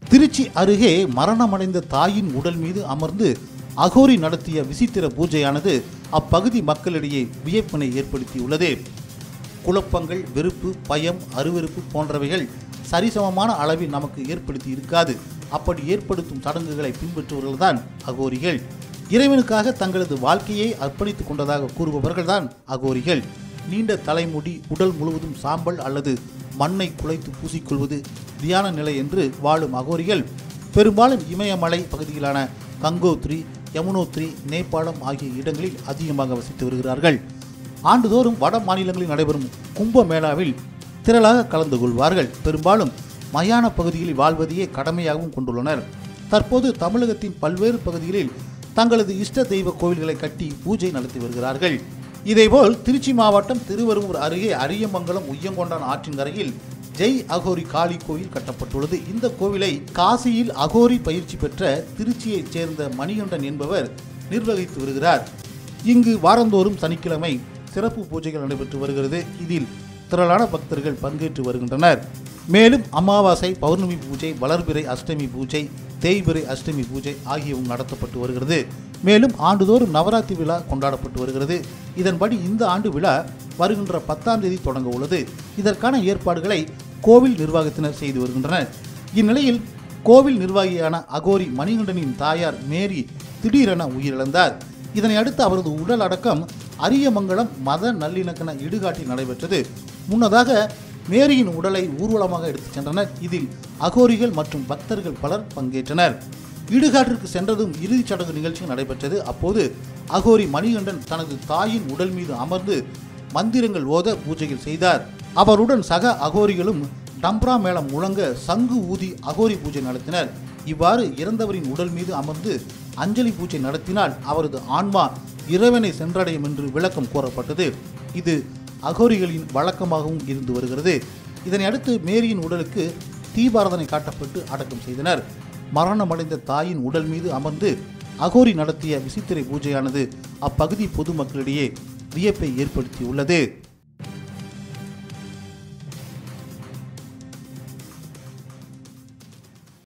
திருச்சி அருகே மரணமடைந்த தாயின் உடல் மீது அமர்ந்து அகோரி நடத்திய விசித்திர பூஜையானது அப்பகுதி மக்களிடையே வியப்பினை ஏற்படுத்தியுள்ளது குழப்பங்கள் வெறுப்பு பயம் அருவருப்பு போன்றவைகள் சரிசமமான அளவில் நமக்கு ஏற்படுத்தி இருக்காது அப்படி ஏற்படுத்தும் சடங்குகளை பின்பற்றுவர்கள்தான் அகோரிகள் இறைவனுக்காக தங்களது வாழ்க்கையை அர்ப்பணித்துக் கொண்டதாக கூறுபவர்கள்தான் அகோரிகள் நீண்ட தலைமுடி உடல் முழுவதும் சாம்பல் அல்லது மண்ணை குலைத்து பூசிக்கொள்வது தியான நிலை என்று வாழும் அகோரிகள் பெரும்பாலும் இமயமலை பகுதிகளான கங்கோத்ரி யமுனோத்ரி நேபாளம் ஆகிய இடங்களில் அதிகமாக வசித்து வருகிறார்கள் ஆண்டுதோறும் வட மாநிலங்களில் நடைபெறும் கும்ப மேளாவில் திரளாக கலந்து கொள்வார்கள் பெரும்பாலும் மயான பகுதிகளில் வாழ்வதையே கடமையாகவும் கொண்டுள்ளனர் தற்போது தமிழகத்தின் பல்வேறு பகுதிகளில் தங்களது இஷ்ட தெய்வ கோவில்களை கட்டி பூஜை நடத்தி வருகிறார்கள் இதேபோல் திருச்சி மாவட்டம் திருவரும்பூர் அருகே அரியமங்கலம் உய்யங்கொண்டான் ஆற்றின் கரையில் ஜெய் அகோரி காளி கோயில் கட்டப்பட்டுள்ளது இந்த கோவிலை காசியில் அகோரி பயிற்சி பெற்ற திருச்சியைச் சேர்ந்த மணிகண்டன் என்பவர் நிர்வகித்து வருகிறார் இங்கு வாரந்தோறும் சனிக்கிழமை சிறப்பு பூஜைகள் நடைபெற்று வருகிறது இதில் திரளான பக்தர்கள் பங்கேற்று வருகின்றனர் மேலும் அமாவாசை பௌர்ணமி பூஜை வளர்பிறை அஷ்டமி பூஜை தேய்பிறை அஷ்டமி பூஜை ஆகியவும் நடத்தப்பட்டு வருகிறது மேலும் ஆண்டுதோறும் நவராத்திரி விழா கொண்டாடப்பட்டு வருகிறது இதன்படி இந்த ஆண்டு விழா வருகின்ற பத்தாம் தேதி தொடங்க உள்ளது இதற்கான ஏற்பாடுகளை கோவில் நிர்வாகத்தினர் செய்து வருகின்றனர் இந்நிலையில் கோவில் நிர்வாகியான அகோரி மணிகண்டனின் தாயார் மேரி திடீரென உயிரிழந்தார் இதனை அடுத்து அவரது உடல் அடக்கம் அரியமங்கலம் மத நல்லிணக்கண இடுகாட்டில் நடைபெற்றது முன்னதாக மேரியின் உடலை ஊர்வலமாக எடுத்துச் சென்றனர் இதில் அகோரிகள் மற்றும் பக்தர்கள் பலர் பங்கேற்றனர் இடுகாட்டிற்கு சென்றதும் இறுதிச் சடங்கு நிகழ்ச்சி நடைபெற்றது அப்போது அகோரி மணிகண்டன் தனது தாயின் உடல் மீது அமர்ந்து மந்திரங்கள் ஓத பூஜைகள் செய்தார் அவருடன் சக அகோரிகளும் டம்ப்ரா மேளம் முழங்க சங்கு ஊதி அகோரி பூஜை நடத்தினர் இவ்வாறு இறந்தவரின் உடல் மீது அமர்ந்து அஞ்சலி பூஜை நடத்தினால் அவரது ஆன்மா இறைவனை சென்றடையும் என்று விளக்கம் கூறப்பட்டது இது அகோரிகளின் வழக்கமாகவும் இருந்து வருகிறது இதனை அடுத்து மேரியின் உடலுக்கு தீபாரதனை காட்டப்பட்டு அடக்கம் செய்தனர் மரணமடைந்த தாயின் உடல் மீது அமர்ந்து அகோரி நடத்திய விசித்திரை பூஜையானது அப்பகுதி பொதுமக்களிடையே வியப்பை ஏற்படுத்தியுள்ளது